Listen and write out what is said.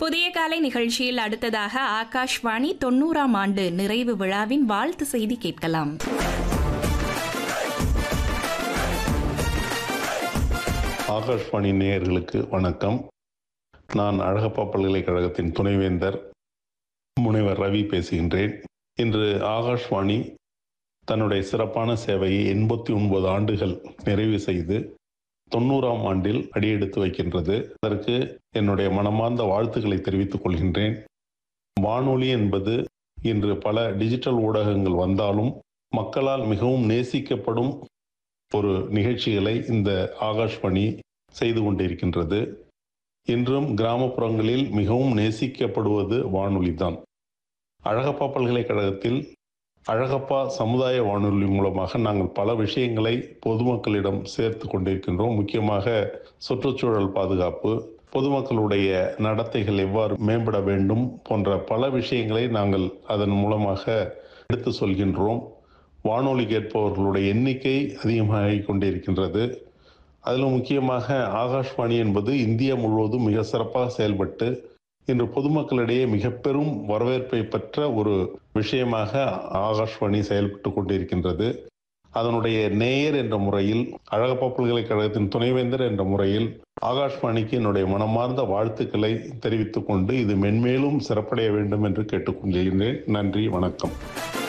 புதிய காலை நிகழ்ச்சியில் அடுத்ததாக ஆகாஷ்வாணி தொண்ணூறாம் ஆண்டு நிறைவு விழாவின் வாழ்த்து செய்தி கேட்கலாம் ஆகாஷ்வாணி நேயர்களுக்கு வணக்கம் நான் அழகப்பா பல்கலைக்கழகத்தின் துணைவேந்தர் முனைவர் ரவி பேசுகின்றேன் இன்று ஆகாஷ்வாணி தன்னுடைய சிறப்பான சேவையை எண்பத்தி ஒன்பது ஆண்டுகள் நிறைவு செய்து தொண்ணூறாம் ஆண்டில் அடியெடுத்து வைக்கின்றது அதற்கு என்னுடைய மனமார்ந்த வாழ்த்துக்களை தெரிவித்துக் கொள்கின்றேன் வானொலி என்பது இன்று பல டிஜிட்டல் ஊடகங்கள் வந்தாலும் மக்களால் மிகவும் நேசிக்கப்படும் ஒரு நிகழ்ச்சிகளை இந்த ஆகாஷ்வாணி செய்து கொண்டிருக்கின்றது இன்றும் கிராமப்புறங்களில் மிகவும் நேசிக்கப்படுவது வானொலி தான் அழகப்பா பல்கலைக்கழகத்தில் அழகப்பா சமுதாய வானொலி மூலமாக நாங்கள் பல விஷயங்களை பொதுமக்களிடம் சேர்த்து கொண்டிருக்கின்றோம் முக்கியமாக சுற்றுச்சூழல் பாதுகாப்பு பொதுமக்களுடைய நடத்தைகள் எவ்வாறு மேம்பட வேண்டும் போன்ற பல விஷயங்களை நாங்கள் அதன் மூலமாக எடுத்து சொல்கின்றோம் வானொலி கேட்பவர்களுடைய எண்ணிக்கை அதிகமாகிக் கொண்டிருக்கின்றது அதிலும் முக்கியமாக ஆகாஷ்வாணி என்பது இந்தியா முழுவதும் மிக சிறப்பாக செயல்பட்டு இன்று பொதுமக்களிடையே மிக பெரும் வரவேற்பை பெற்ற ஒரு விஷயமாக ஆகாஷ்வாணி செயல்பட்டு கொண்டிருக்கின்றது அதனுடைய நேயர் என்ற முறையில் அழகப்பா பல்கலைக்கழகத்தின் துணைவேந்தர் என்ற முறையில் ஆகாஷ்வாணிக்கு என்னுடைய மனமார்ந்த வாழ்த்துக்களை தெரிவித்துக் கொண்டு இது மென்மேலும் சிறப்படைய வேண்டும் என்று கேட்டுக்கொள்கிறேன் நன்றி வணக்கம்